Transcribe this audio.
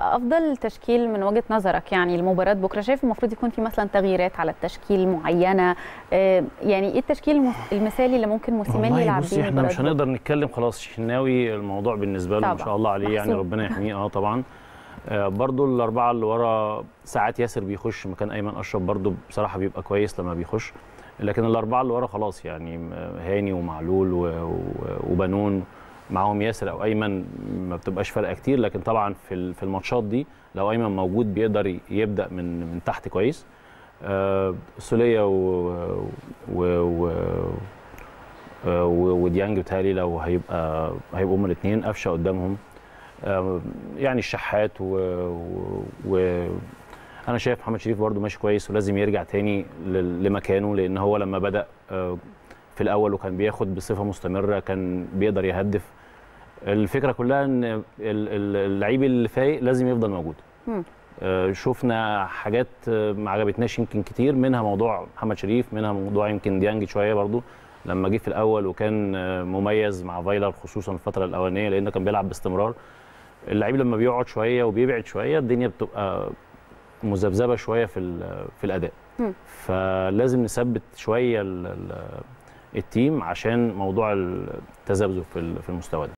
افضل تشكيل من وجهه نظرك يعني لمباراه بكره شايف المفروض يكون في مثلا تغييرات على التشكيل معينه آه، يعني ايه التشكيل المس- المثالي اللي ممكن موسيماني والله يلعب بصي بيه احنا مباراة مش هنقدر نتكلم خلاص شناوي الموضوع بالنسبه له ما طبعا. شاء الله عليه يعني محسوب. ربنا يحميه اه طبعا آه برضو الاربعه اللي ورا ساعات ياسر بيخش مكان ايمن اشرف برضو بصراحه بيبقى كويس لما بيخش لكن الاربعه اللي ورا خلاص يعني آه، هاني ومعلول و- و- وبنون معاهم ياسر او ايمن ما بتبقاش فارقه كتير لكن طبعا في ال- في الماتشات دي لو ايمن موجود بيقدر ي- يبدا من من تحت كويس آه سوليه و, و, و آه، و- وديانج بتهيألي لو هيبقى هيبقوا هما الاثنين قفشه قدامهم آه، يعني الشحات و, و, و انا شايف محمد شريف برده ماشي كويس ولازم يرجع تاني ل- لمكانه لان هو لما بدا آه، في الاول وكان بياخد بصفه مستمره كان بيقدر يهدف الفكره كلها ان ال- ال- اللعيب اللي فايق لازم يفضل موجود مم. آه، شفنا حاجات آه، ما عجبتناش يمكن كتير منها موضوع محمد شريف منها موضوع يمكن ديانج شويه برضو لما جه في الاول وكان آه، مميز مع فايلر خصوصا الفتره الاولانيه لانه كان بيلعب باستمرار اللعيب لما بيقعد شويه وبيبعد شويه الدنيا بتبقى مذبذبه شويه في ال- في الاداء مم. فلازم نثبت شويه ال- ال- التيم عشان موضوع التذبذب في ال- في المستوى ده